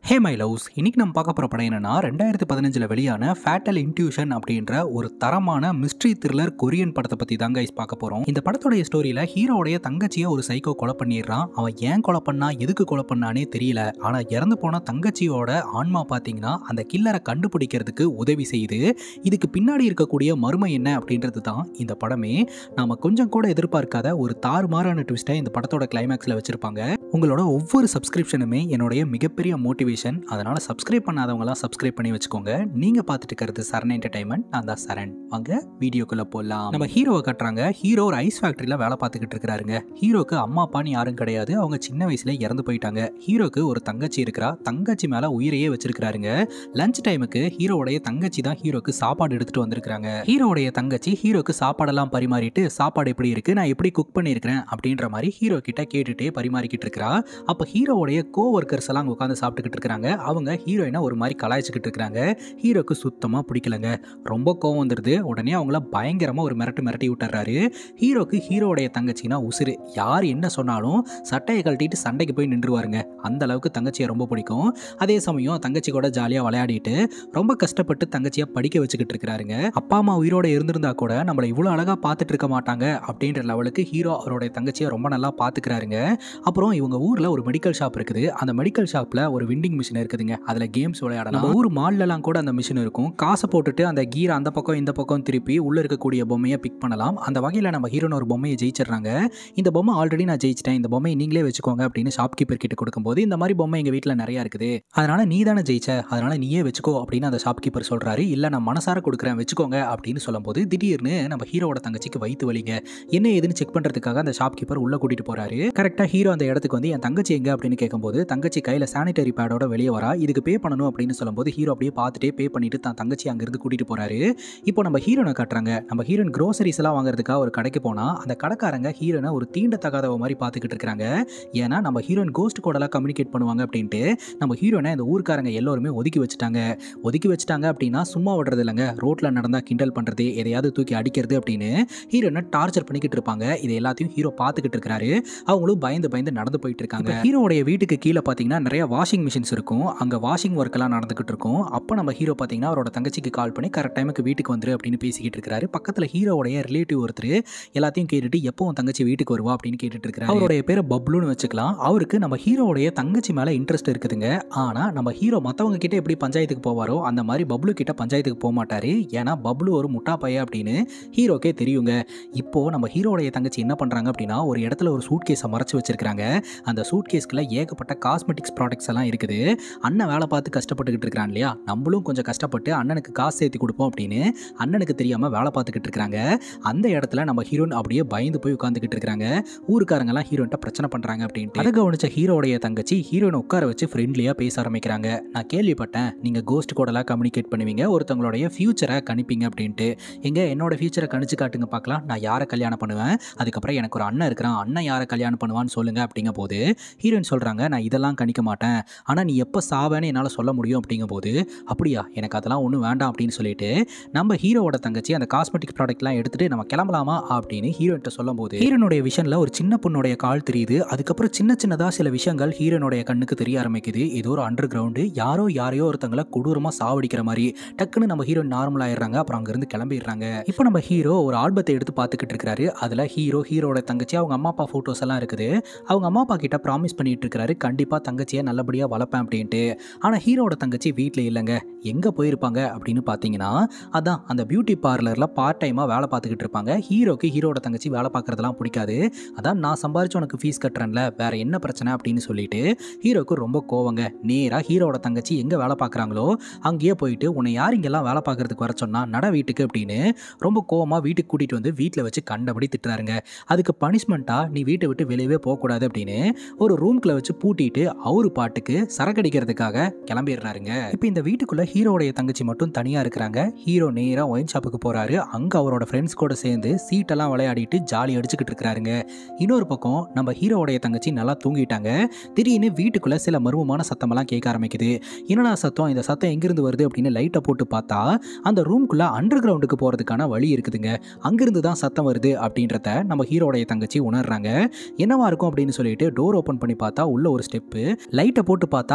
hey my loves இன்னைக்கு நம்ம பார்க்க போகிற படம் என்னன்னா ரெண்டாயிரத்தி பதினஞ்சில் வெளியான ஃபேட்டல் இன்ட்யூஷன் அப்படின்ற ஒரு தரமான மிஸ்ட்ரி த்ரில்லர் கொரியன் படத்தை பற்றி தாங்க guys பார்க்க போகிறோம் இந்த படத்தோடைய ஸ்டோரியில் ஹீரோடைய தங்கச்சியை ஒரு சைக்கோ கொலை பண்ணிடுறான் அவன் ஏன் கொலை பண்ணா எதுக்கு கொலை பண்ணானே தெரியல ஆனால் இறந்து போன தங்கச்சியோட ஆன்மா பார்த்தீங்கன்னா அந்த கில்லரை கண்டுபிடிக்கிறதுக்கு உதவி செய்யுது இதுக்கு பின்னாடி இருக்கக்கூடிய மர்மம் என்ன அப்படின்றது தான் இந்த படமே நாம கொஞ்சம் கூட எதிர்பார்க்காத ஒரு தாறுமாறான ட்விஸ்ட்டை இந்த படத்தோட கிளைமேக்ஸில் வச்சிருப்பாங்க உங்களோட ஒவ்வொரு சப்ஸ்கிரிப்ஷனுமே என்னுடைய மிகப்பெரிய மோட்டிவேஷன் அதனால சப்ஸ்கிரைப் பண்ணாதவங்களாம் சப்ஸ்கிரைப் பண்ணி வச்சுக்கோங்க நீங்க பார்த்துட்டு இருக்கிறது சரண் என்டர்டைன்மெண்ட் நான் தான் சரண் வாங்க வீடியோக்குள்ள போடலாம் நம்ம ஹீரோவை கட்டுறாங்க ஹீரோ ஒரு ஐஸ் ஃபேக்டரியில வேலை பார்த்துக்கிட்டு இருக்கிறாருங்க ஹீரோக்கு அம்மா அப்பான்னு யாரும் கிடையாது அவங்க சின்ன வயசுல இறந்து போயிட்டாங்க ஹீரோக்கு ஒரு தங்கச்சி இருக்கிறா தங்கச்சி மேல உயிரையே வச்சிருக்காருங்க லஞ்ச் டைமுக்கு ஹீரோவுடைய தங்கச்சி தான் ஹீரோக்கு சாப்பாடு எடுத்துட்டு வந்திருக்காங்க ஹீரோவுடைய தங்கச்சி ஹீரோக்கு சாப்பாடெல்லாம் பரிமாறிட்டு சாப்பாடு எப்படி இருக்கு நான் எப்படி குக் பண்ணியிருக்கிறேன் அப்படின்ற மாதிரி ஹீரோ கிட்ட கேட்டுட்டே பரிமாறிக்கிட்டு இருக்கிறா அப்போ ஹீரோவுடைய கோ ஒர்க்கர்ஸ் எல்லாம் உட்காந்து சாப்பிட்டுக்கிட்டு இருக்கிறாங்க அவங்க ஹீரோயினை ஒரு மாதிரி கலாய்ச்சிக்கிட்டு இருக்கிறாங்க ஹீரோக்கு சுத்தமாக பிடிக்கலங்க ரொம்ப கோவம் வந்துடுது உடனே அவங்கள பயங்கரமாக ஒரு மிரட்டு மிரட்டி விட்டுறாரு ஹீரோக்கு ஹீரோவுடைய தங்கச்சினா உசுறு யார் என்ன சொன்னாலும் சட்டையை கழட்டிட்டு சண்டைக்கு போய் நின்றுவாருங்க அந்த அளவுக்கு தங்கச்சியை ரொம்ப பிடிக்கும் அதே சமயம் தங்கச்சி கூட ஜாலியாக விளையாடிட்டு ரொம்ப கஷ்டப்பட்டு தங்கச்சியை படிக்க வச்சுக்கிட்டு இருக்கிறாருங்க அப்பா அம்மா உயிரோட இருந்திருந்தா கூட நம்மளை இவ்வளோ அழகாக பார்த்துட்டு இருக்க மாட்டாங்க அப்படின்ற லெவலுக்கு ஹீரோ அவருடைய தங்கச்சியை ரொம்ப நல்லா பார்த்துக்கிறாருங்க அப்புறம் இவங்க ஊரில் ஒரு மெடிக்கல் ஷாப் இருக்குது அந்த மெடிக்கல் ஷாப்பில் ஒரு விண்டிங் மிஷின் இருக்குதுங்க அதில் கேம்ஸ் விளையாடலாம் நம்ம ஊர் மால்லலாம் கூட அந்த மிஷின் இருக்கும் காசை போட்டுட்டு அந்த கீரை அந்த பக்கம் இந்த பக்கம் திருப்பி உள்ளே இருக்கக்கூடிய பொம்மையை பிக் பண்ணலாம் அந்த வகையில் நம்ம ஹீரோன்னு ஒரு பொம்மையை ஜெயிச்சிடுறாங்க இந்த பொம்மை ஆல்ரெடி நான் ஜெயிச்சிட்டேன் இந்த பொம்மையை நீங்களே வச்சுக்கோங்க அப்படின்னு ஷாப் கீப்பர் கிட்ட கொடுக்கும்போது இந்த மாதிரி பொம்மை எங்கள் வீட்டில் நிறையா இருக்குது அதனால நீ தானே ஜெயிச்ச அதனால நீயே வச்சுக்கோ அப்படின்னு அந்த ஷாப் கீப்பர் சொல்கிறாரு இல்லை நான் மனசார கொடுக்குறேன் வச்சுக்கோங்க அப்படின்னு சொல்லும்போது திடீர்னு நம்ம ஹீரோவோட தங்கச்சிக்கு வயிற்று வலிங்க என்ன ஏதுன்னு செக் பண்ணுறதுக்காக அந்த ஷாப் கீப்பர் உள்ளே கூட்டிகிட்டு போகிறாரு கரெக்டாக ஹீரோ அந்த இடத்துக்கு வந்து என் தங்கச்சி எங்க அப்படின்னு கேட்கும்போது தங்கச்சி கையில் சானிட்டரி பேடோட வெளியே வரா இதுக்கு பே பண்ணணும் அப்படின்னு சொல்லும்போது ஹீரோ அப்படியே பார்த்துட்டே பே பண்ணிட்டு தான் தங்கச்சி அங்கேருந்து கூட்டிகிட்டு போகிறாரு இப்போ நம்ம ஹீரோனை காட்டுறாங்க நம்ம ஹீரோயின் க்ரோசரிஸ் எல்லாம் வாங்குறதுக்காக ஒரு கடைக்கு போனால் அந்த கடைக்காரங்க ஹீரோனை ஒரு தீண்டத்தகாதவ மாதிரி பார்த்துக்கிட்டு இருக்கிறாங்க ஏன்னா நம்ம ஹீரோயின் கோஸ்ட் கோடெல்லாம் கம்யூனிகேட் பண்ணுவாங்க அப்படின்ட்டு நம்ம ஹீரோனை இந்த ஊர்க்காரங்க எல்லோருமே ஒதுக்கி வச்சுட்டாங்க ஒதுக்கி வச்சுட்டாங்க அப்படின்னா சும்மா விடுறது இல்லைங்க ரோட்டில் நடந்தால் கிண்டல் பண்ணுறது எதையாவது தூக்கி அடிக்கிறது அப்படின்னு ஹீரோனை டார்ச்சர் பண்ணிக்கிட்டு இருப்பாங்க இது எல்லாத்தையும் ஹீரோ பார்த்துக்கிட்டு இருக்கிறாரு அவங்களும் பயந்து பயந்து நடந்து போயிட்டு இருக்காங்க ஹீரோடைய வீட்டுக்கு கீழே பார்த்தீங்கன்னா நிறைய வாஷிங் மிஷின்ஸ் இருக்கும் அங்கே வாஷிங் ஒர்க் எல்லாம் நடந்துகிட்டு இருக்கும் அப்போ நம்ம ஹீரோ பார்த்தீங்கன்னா அவரோட தங்கச்சிக்கு கால் பண்ணி கரெக்ட் டைமுக்கு வீட்டுக்கு வந்துரு அப்படின்னு பேசிக்கிட்டு இருக்காரு பக்கத்தில் ஹீரோவுடைய ரிலேட்டிவ் ஒருத்தர் எல்லாத்தையும் கேட்டுட்டு எப்போ உன் தங்கச்சி வீட்டுக்கு வருவா அப்படின்னு கேட்டுட்டு இருக்காரு அவருடைய பேரை பப்ளுன்னு வச்சுக்கலாம் அவருக்கு நம்ம ஹீரோவுடைய தங்கச்சி மேலே இன்ட்ரெஸ்ட் இருக்குதுங்க ஆனால் நம்ம ஹீரோ மற்றவங்க கிட்ட எப்படி பஞ்சாயத்துக்கு போவாரோ அந்த மாதிரி பப்ளு கிட்ட பஞ்சாயத்துக்கு போக மாட்டாரு ஏன்னா பப்ளு ஒரு முட்டா பைய அப்படின்னு ஹீரோக்கே தெரியுங்க இப்போ நம்ம ஹீரோடைய தங்கச்சி என்ன பண்ணுறாங்க அப்படின்னா ஒரு இடத்துல ஒரு சூட் கேஸை மறைச்சு வச்சிருக்காங்க அந்த சூட் கேஸ்க்குள்ள ஏகப்பட்ட காஸ்மெட்டிக்ஸ் ப்ராடக்ட்ஸ் எல்லாம் இருக்குது அண்ணன் வேலை பார்த்து கஷ்டப்பட்டுக்கிட்டு இருக்கிறான் இல்லையா நம்மளும் கொஞ்சம் கஷ்டப்பட்டு அண்ணனுக்கு காசு சேர்த்து கொடுப்போம் அப்படின்னு அண்ணனுக்கு தெரியாமல் வேலை பார்த்துக்கிட்டு இருக்கிறாங்க அந்த இடத்துல நம்ம ஹீரோயின் அப்படியே பயந்து போய் உட்காந்துக்கிட்டு இருக்கிறாங்க ஊருக்காரங்கெல்லாம் ஹீரோன்ட்ட பிரச்சனை பண்ணுறாங்க அப்படின்ட்டு அதை கவனிச்ச ஹீரோடைய தங்கச்சி ஹீரோனை உட்கார வச்சு ஃப்ரெண்ட்லியாக பேச ஆரம்பிக்கிறாங்க நான் கேள்விப்பட்டேன் நீங்கள் கோஸ்ட் கோடெல்லாம் கம்யூனிகேட் பண்ணுவீங்க ஒருத்தவங்களுடைய ஃபியூச்சரை கணிப்பீங்க அப்படின்ட்டு எங்க என்னோட ஃபியூச்சரை கணிச்சு காட்டுங்க பார்க்கலாம் நான் யாரை கல்யாணம் பண்ணுவேன் அதுக்கப்புறம் எனக்கு ஒரு அண்ணன் இருக்கிறான் அண்ணன் யாரை கல்யாணம் பண்ணுவான்னு சொல்லுங்க அப்படிங்க போது ஹீரோயின் சொல்கிறாங்க நான் இதெல்லாம் கணிக்க மாட்டேன் ஆனால் நீ எப்போ சாவேன்னு என்னால் சொல்ல முடியும் அப்படிங்கும் போது அப்படியா எனக்கு அதெல்லாம் ஒன்றும் வேண்டாம் அப்படின்னு சொல்லிட்டு நம்ம ஹீரோவோட தங்கச்சி அந்த காஸ்மெட்டிக் ப்ராடக்ட்லாம் எடுத்துட்டு நம்ம கிளம்பலாமா அப்படின்னு ஹீரோயின்ட்ட சொல்லும்போது ஹீரோனுடைய விஷனில் ஒரு சின்ன பொண்ணுடைய கால் தெரியுது அதுக்கப்புறம் சின்ன சின்னதாக சில விஷயங்கள் ஹீரோனுடைய கண்ணுக்கு தெரிய ஆரம்பிக்குது ஏதோ ஒரு அண்டர் கிரவுண்டு யாரோ யாரையோ ஒருத்தங்களை கொடூரமாக சாவடிக்கிற மாதிரி டக்குன்னு நம்ம ஹீரோ நார்மல் ஆயிடுறாங்க அப்புறம் அங்கேருந்து கிளம்பிடுறாங்க இப்போ நம்ம ஹீரோ ஒரு ஆல்பத்தை எடுத்து பார்த்துக்கிட்டு இருக்கிறாரு அதில் ஹீரோ ஹீரோட தங்கச்சி அவங்க அம்மா அப்பா ஃபோட்டோஸ் எல்லாம் இருக்குது அவங்க அம்மா அப்பா கிட்ட ப்ராமிஸ் பண்ணிட்டு இருக்கிறாரு கண்டிப்பாக தங்கச்சியை நல்லபடியாக வளர்ப்பேன் அப்படின்ட்டு ஆனால் ஹீரோட தங்கச்சி வீட்டில் இல்லைங்க எங்கே போயிருப்பாங்க அப்படின்னு பார்த்தீங்கன்னா அதான் அந்த பியூட்டி பார்லரில் பார்ட் டைமாக வேலை பார்த்துக்கிட்டு இருப்பாங்க ஹீரோக்கு ஹீரோட தங்கச்சி வேலை பார்க்குறதெல்லாம் பிடிக்காது அதான் நான் சம்பாரிச்சு உனக்கு ஃபீஸ் கட்டுறேன்ல வேற என்ன பிரச்சனை அப்படின்னு சொல்லிட்டு ஹீரோக்கு ரொம்ப கோவங்க நேராக ஹீரோட தங்கச்சி எங்கே வேலை பார்க்குறாங்களோ அங்கேயே போயிட்டு உன்னை யார் இங்கெல்லாம் வேலை பார்க்கறதுக்கு வர சொன்னா நட வீட்டுக்கு அப்படின்னு ரொம்ப கோவமாக வீட்டுக்கு கூட்டிகிட்டு வந்து வீட்டில் வச்சு கண்டபடி திட்டுறாருங்க அதுக்கு பனிஷ்மெண்ட்டாக நீ வீட்டை விட்டு வெளியவே போகக்கூடாது அப்படின்னு ஒரு ரூம்குள்ள வச்சு பூட்டிட்டு அவரு பாட்டுக்கு சரக்கடிக்கிறதுக்காக கிளம்பிடுறாருங்க இப்போ இந்த வீட்டுக்குள்ள ஹீரோடைய தங்கச்சி மட்டும் தனியாக இருக்கிறாங்க ஹீரோ நேராக ஒயின் ஷாப்புக்கு போகிறாரு அங்கே அவரோட ஃப்ரெண்ட்ஸ் கூட சேர்ந்து சீட்டெல்லாம் விளையாடிட்டு ஜாலி அடிச்சுக்கிட்டு இருக்கிறாருங்க இன்னொரு பக்கம் நம்ம ஹீரோவுடைய தங்கச்சி நல்லா தூங்கிட்டாங்க திடீர்னு வீட்டுக்குள்ள சில மர்மமான சத்தமெல்லாம் கேட்க ஆரம்பிக்குது என்னடா சத்தம் இந்த சத்தம் எங்கிருந்து வருது அப்படின்னு லைட்டை போட்டு பார்த்தா அந்த ரூம்குள்ள அண்டர் கிரவுண்டுக்கு போகிறதுக்கான வழி இருக்குதுங்க அங்கிருந்து தான் சத்தம் வருது அப்படின்றத நம்ம ஹீரோடைய தங்கச்சி உணர்றாங்க என்னவா இருக்கும் அப்படின்னு சொல்லிட்டு டோர் ஓப்பன் பண்ணி பார்த்தா உள்ள ஒரு ஸ்டெப்பு லைட்டை போட்டு பார்த்தா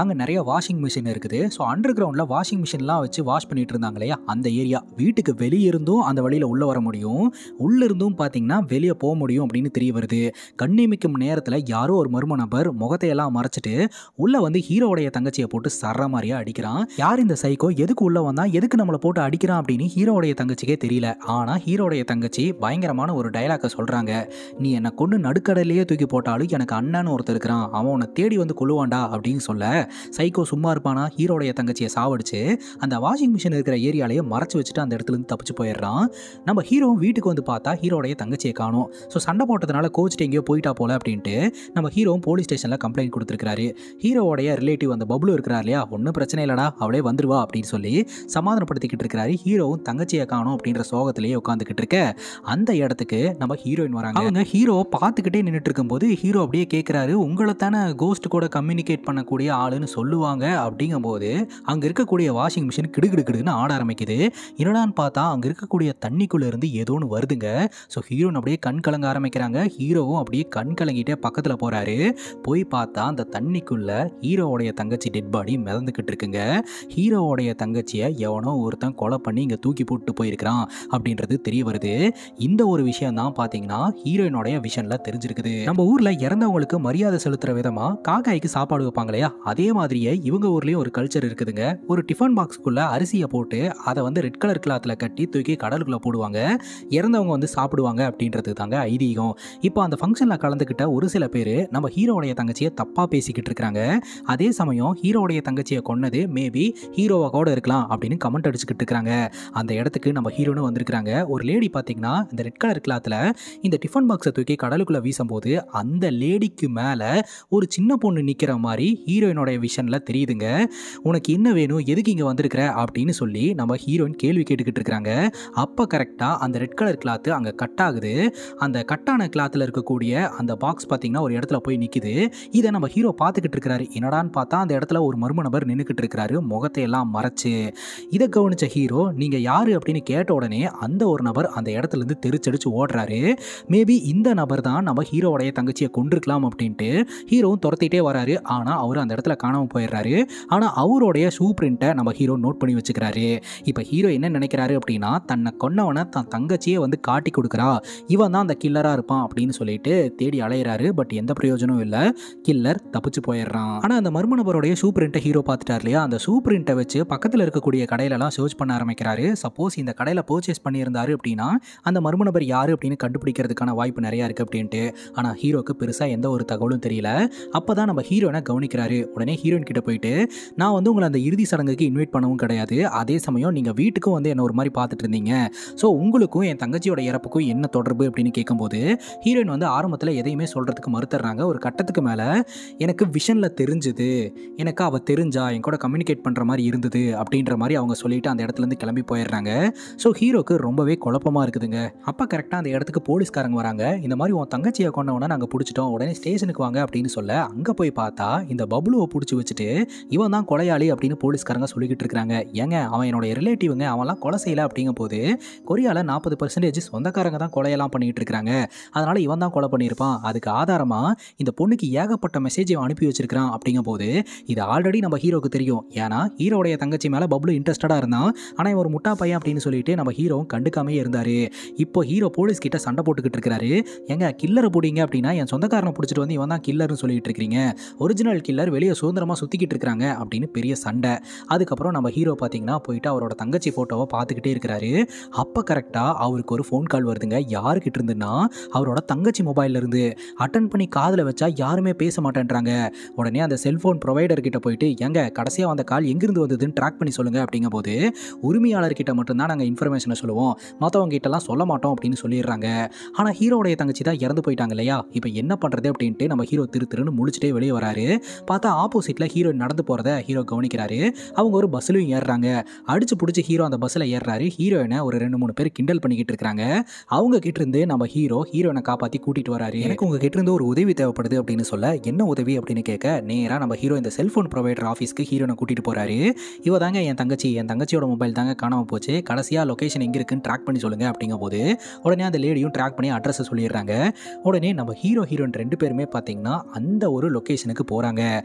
அங்கே நிறைய வாஷிங் மிஷின் இருக்குது ஸோ அண்டர் கிரவுண்டில் வாஷிங் மிஷின்லாம் வச்சு வாஷ் பண்ணிட்டு இருந்தாங்க இல்லையா அந்த ஏரியா வீட்டுக்கு வெளியே இருந்தும் அந்த வழியில் உள்ளே வர முடியும் உள்ளே இருந்தும் பார்த்தீங்கன்னா வெளியே போக முடியும் அப்படின்னு தெரிய வருது கண்ணிமிக்கும் நேரத்தில் யாரோ ஒரு மர்ம நபர் முகத்தையெல்லாம் மறைச்சிட்டு உள்ளே வந்து ஹீரோவுடைய தங்கச்சியை போட்டு சர்ற மாதிரியா அடிக்கிறான் யார் இந்த சைக்கோ எதுக்கு உள்ளே வந்தா எதுக்கு நம்மளை போட்டு அடிக்கிறான் அப்படின்னு ஹீரோவுடைய தங்கச்சிக்கே தெரியல ஆனால் ஹீரோடைய தங்கச்சி பயங்கரமான ஒரு டைலாக்கை சொல்கிறாங்க நீ என்னை கொண்டு நடுக்கடலையே தூக்கி போட்டாலும் எனக்கு அண்ணன்னு ஒருத்தர் இருக்கிறான் அவன் உன்னை தேடி வந்து கொள்ளுவான்டா அப்படின்னு சொல்ல சைக்கோ சும்மா இருப்பானா ஹீரோடைய தங்கச்சியை சாவடிச்சு அந்த வாஷிங் மிஷின் இருக்கிற ஏரியாலேயே மறைச்சு வச்சுட்டு அந்த இடத்துல இருந்து தப்பிச்சு போயிடுறான் நம்ம ஹீரோவும் வீட்டுக்கு வந்து பார்த்தா ஹீரோடைய தங்கச்சியை காணும் ஸோ சண்டை போட்டதுனால கோச்சிட்டு எங்கேயோ போயிட்டா போல அப்படின்ட்டு நம்ம ஹீரோவும் போலீஸ் ஸ்டேஷனில் கம்ப்ளைண்ட் கொடுத்துருக்காரு ஹீரோவோடைய ரிலேட்டிவ் அந்த பப்ளு இருக்கிறார் இல்லையா ஒன்றும் பிரச்சனை இல்லடா அவளே வந்துருவா அப்படின்னு சொல்லி சமாதானப்படுத்திக்கிட்டு இருக்கிறாரு ஹீரோவும் தங்கச்சியை காணும் அப்படின்ற சோகத்திலேயே உட்காந்துக்கிட்டு இருக்க அந்த இடத்துக்கு நம்ம ஹீரோயின் வராங்க அவங்க ஹீரோவை பார்த்துக்கிட்டே நின்றுட்டு இருக்கும்போது ஹீரோ அப்படியே கேட்குறாரு உங்களை தானே கோஸ்ட் கூட கம்யூனிகேட் பண்ணக்கூடிய ஆளுன்னு சொல்லுவாங்க அப்படிங்கும்போது அங்கே இருக்கக்கூடிய வாஷிங் மிஷின் கிடுகிடு கிடுன்னு ஆட ஆரம்பிக்குது என்னடான்னு பார்த்தா அங்கே இருக்கக்கூடிய தண்ணிக்குள்ளே இருந்து ஏதோ ஒன்று வருதுங்க ஸோ ஹீரோன் அப்படியே கண் கலங்க ஆரம்பிக்கிறாங்க ஹீரோவும் அப்படியே கண் கலங்கிட்டே பக்கத்தில் போகிறாரு போய் பார்த்தா அந்த தண்ணிக்குள்ள ஹீரோவோடைய தங்கச்சி டெட் பாடி மிதந்துக்கிட்டு இருக்குங்க ஹீரோவோடைய தங்கச்சியை எவனோ ஒருத்தன் கொலை பண்ணி இங்கே தூக்கி போட்டு போயிருக்கிறான் அப்படின்றது தெரிய வருது இந்த ஒரு விஷயம் தான் பார்த்தீங்கன்னா ஹீரோயினோடைய விஷனில் தெரிஞ்சிருக்குது நம்ம ஊரில் இறந்தவங்களுக்கு மரியாதை செலுத்துகிற விதமாக காக்காய்க்கு சாப்பாடு வைப்பாங்க இல்லையா அதே மாதிரியே இவங்க ஊர்லேயும் ஒரு கல்ச்சர் இருக்குதுங்க ஒரு டிஃபன் பாக்ஸ்க்குள்ள அரிசியை போட்டு அதை வந்து ரெட் கலர் கிளாத்தில் கட்டி தூக்கி கடலுக்குள்ளே போடுவாங்க இறந்தவங்க வந்து சாப்பிடுவாங்க அப்படின்றது தாங்க ஐதீகம் இப்போ அந்த ஃபங்க்ஷனில் கலந்துக்கிட்ட ஒரு சில பேர் நம்ம ஹீரோவுடைய தங்கச்சியை தப்பாக பேசிக்கிட்டு இருக்கிறாங்க அதே சமயம் ஹீரோவுடைய தங்கச்சியை கொன்னது மேபி ஹீரோவா கூட இருக்கலாம் அப்படின்னு கமெண்ட் அடிச்சுக்கிட்டு இருக்கிறாங்க அந்த இடத்துக்கு நம்ம ஹீரோனும் வந்திருக்கிறாங்க ஒரு லேடி பார்த்தீங்கன்னா இந்த ரெட் கலர் கிளாத்தில் இந்த டிஃபன் பாக்ஸை தூக்கி கடலுக்குள்ளே வீசும்போது அந்த லேடிக்கு மேலே ஒரு சின்ன பொண்ணு நிற்கிற மாதிரி ஹீரோயினோடைய விஷனில் தெரியுதுங்க உனக்கு என்ன வேணும் எதுக்கு இங்கே வந்திருக்கிற அப்படின்னு சொல்லி நம்ம ஹீரோயின் கேள்வி கேட்டுக்கிட்டு இருக்கிறாங்க அப்போ கரெக்டாக அந்த ரெட் கலர் கிளாத்து அங்கே கட் ஆகுது அந்த கட்டான கிளாத்தில் இருக்கக்கூடிய அந்த பாக்ஸ் பார்த்தீங்கன்னா ஒரு இடத்துல போய் நிற்குது இதை நம்ம ஹீரோ பார்த்துக்கிட்டு இருக்கிறாரு என்னடான்னு பார்த்தா அந்த இடத்துல ஒரு மர்ம நபர் நின்றுக்கிட்டு இருக்கிறாரு முகத்தை எல்லாம் மறைச்சு இதை கவனிச்ச ஹீரோ நீங்கள் யார் அப்படின்னு கேட்ட உடனே அந்த ஒரு நபர் அந்த இடத்துல இருந்து தெரிச்சடிச்சு ஓடுறாரு மேபி இந்த நபர் தான் நம்ம ஹீரோவுடைய தங்கச்சியை கொண்டிருக்கலாம் அப்படின்ட்டு ஹீரோவும் துரத்திட்டே வராரு ஆனால் அவர் அந்த இடத்துல காணாமல் போயிடுறாரு ஆனால் அவருடைய ஷூ பிரிண்ட்டை நம்ம ஹீரோ நோட் பண்ணி வச்சுக்கிறாரு இப்போ ஹீரோ என்ன நினைக்கிறாரு அப்படின்னா தன்னை கொன்னவனை தன் தங்கச்சியே வந்து காட்டி கொடுக்குறா இவன் தான் அந்த கில்லராக இருப்பான் அப்படின்னு சொல்லிட்டு தேடி அலையிறாரு பட் எந்த பிரயோஜனமும் இல்லை கில்லர் தப்பிச்சு போயிடுறான் ஆனால் அந்த மர்ம நபருடைய ஷூ பிரிண்ட்டை ஹீரோ பார்த்துட்டார் இல்லையா அந்த ஷூ பிரிண்ட்டை வச்சு பக்கத்தில் இருக்கக்கூடிய கடையிலலாம் சர்ச் பண்ண ஆரம்பிக்கிறாரு சப்போஸ் இந்த கடையில் பர்ச்சேஸ் பண்ணியிருந்தாரு அப்படின்னா அந்த மர்ம நபர் யார் அப்படின்னு கண்டுபிடிக்கிறதுக்கான வாய்ப்பு நிறையா இருக்குது அப்படின்ட்டு ஆனால் ஹீரோக்கு பெருசாக எந்த ஒரு தகவலும் தெரியல அப்போ தான் நம்ம ஹீரோனை கவனிக்கிறாரு உடனே ஹீரோயின் கிட்ட போயிட்டு நான் வந்து உங்களை அந்த இறுதி சடங்குக்கு இன்வைட் பண்ணவும் கிடையாது அதே சமயம் நீங்கள் வீட்டுக்கும் வந்து என்ன ஒரு மாதிரி பார்த்துட்டு இருந்தீங்க ஸோ உங்களுக்கும் என் தங்கச்சியோட இறப்புக்கும் என்ன தொடர்பு அப்படின்னு கேட்கும்போது ஹீரோயின் வந்து ஆரம்பத்தில் எதையுமே சொல்கிறதுக்கு மறுத்துறாங்க ஒரு கட்டத்துக்கு மேலே எனக்கு விஷனில் தெரிஞ்சுது எனக்கு அவள் தெரிஞ்சா என் கூட கம்யூனிகேட் பண்ணுற மாதிரி இருந்தது அப்படின்ற மாதிரி அவங்க சொல்லிட்டு அந்த இடத்துலேருந்து கிளம்பி போயிடுறாங்க ஸோ ஹீரோக்கு ரொம்பவே குழப்பமாக இருக்குதுங்க அப்போ கரெக்டாக அந்த இடத்துக்கு போலீஸ்காரங்க வராங்க இந்த மாதிரி உன் தங்கச்சியை கொண்டவனை நாங்கள் பிடிச்சிட்டோம் உடனே ஸ்டேஷனுக்கு வாங்க அப்படின்னு சொல்ல அங்கே போய் பார்த்தா இந்த பப்ளுவை பிடிச்சி வச்சுட்டு இவன் தான் கொலையாளி அப்படின்னு போலீஸ்காரங்க சொல்லிக்கிட்டு இருக்காங்க ஏங்க அவன் என்னோட ரிலேட்டிவ்ங்க அவன்லாம் கொலை செய்யல அப்படிங்கும் போது கொரியாவில் நாற்பது பர்சன்டேஜ் சொந்தக்காரங்க தான் கொலையெல்லாம் பண்ணிட்டு இருக்காங்க அதனால இவன் தான் கொலை பண்ணியிருப்பான் அதுக்கு ஆதாரமாக இந்த பொண்ணுக்கு ஏகப்பட்ட மெசேஜை அனுப்பி வச்சிருக்கிறான் அப்படிங்கும் போது இது ஆல்ரெடி நம்ம ஹீரோக்கு தெரியும் ஏன்னா ஹீரோடைய தங்கச்சி மேலே பப்ளு இன்ட்ரெஸ்டடாக இருந்தான் ஆனால் இவன் ஒரு முட்டா பையன் அப்படின்னு சொல்லிட்டு நம்ம ஹீரோவும் கண்டுக்காமே இருந்தார் இப்போ ஹீரோ போலீஸ் கிட்ட சண்டை போட்டுக்கிட்டு இருக்கிறாரு எங்க கில்லரை பிடிங்க அப்படின்னா என் சொந்தக்காரனை பிடிச்சிட்டு வந்து இவன் தான் கில்லர்னு சொல்லிட்டு இருக்கிறீங்க ஒரிஜினல் கில்லர் வெளியே சுதந்திரமாக சுற்றிக்கிட்டு இருக்கிறாங்க அப்படின்னு பெரிய சண்டை அதுக்கப்புறம் நம்ம ஹீரோ பார்த்தீங்கன்னா போயிட்டு அவரோட தங்கச்சி ஃபோட்டோவை பார்த்துக்கிட்டே இருக்கிறாரு அப்போ கரெக்டாக அவருக்கு ஒரு ஃபோன் கால் வருதுங்க யாருக்கிட்ட இருந்துன்னா அவரோட தங்கச்சி மொபைல்ல இருந்து அட்டன் பண்ணி காதில் வச்சா யாருமே பேச மாட்டேன்றாங்க உடனே அந்த செல்ஃபோன் ப்ரொவைடர் கிட்ட போயிட்டு எங்க கடைசியாக அந்த கால் எங்கிருந்து வந்ததுன்னு ட்ராக் பண்ணி சொல்லுங்க அப்படிங்கும் போது உரிமையாளர்கிட்ட மட்டும்தான் நாங்கள் இன்ஃபர்மேஷனை சொல்லுவோம் மற்றவங்க கிட்டலாம் சொல்ல மாட்டோம் அப்படின்னு சொல்லிடுறாங்க ஆனால் ஹீரோடைய தங்கச்சி தான் இறந்து போயிட்டாங்க இல்லையா இப்போ என்ன பண்ணுறது அப்படின்ட்டு நம்ம ஹீரோ திரு திருன்னு முழிச்சிட்டே வெளியே வராரு பார்த்தா ஆப்போசிட்டில் ஹீரோ நடந்து போகிறத ஹீரோ கவனிக்கிறாரு அவங்க ஒரு பஸ்லையும் ஏறுறாங்க அடிச்சு பிடிச்சி ஹீரோ அந்த பஸ்ஸில் ஏறுறாரு ஹீரோயினை ஒரு ரெண்டு மூணு பேர் கிண்டல் பண்ணிக்கிட்டு இருக்காங்க அவங்க கிட்ட இருந்து நம்ம ஹீரோ ஹீரோயினை காப்பாற்றி கூட்டிட்டு வராரு எனக்கு உங்க கிட்ட இருந்து ஒரு உதவி தேவைப்படுது அப்படின்னு சொல்ல என்ன உதவி அப்படின்னு கேட்க நேராக நம்ம ஹீரோ இந்த செல்ஃபோன் ப்ரொவைடர் ஆஃபீஸ்க்கு ஹீரோனை கூட்டிட்டு போறாரு இவ தாங்க என் தங்கச்சி என் தங்கச்சியோட மொபைல் தாங்க காணாம போச்சு கடைசியாக லொகேஷன் எங்கே இருக்குன்னு ட்ராக் பண்ணி சொல்லுங்க அப்படிங்கும் போது உடனே அந்த லேடியும் ட்ராக் பண்ணி அட்ரஸை சொல்லிடுறாங்க உடனே நம்ம ஹீரோ ஹீரோயின் ரெண்டு பேருமே பார்த்தீங்கன்னா அந்த ஒரு லொக்கேஷனுக்கு போகிறாங்க அங்கே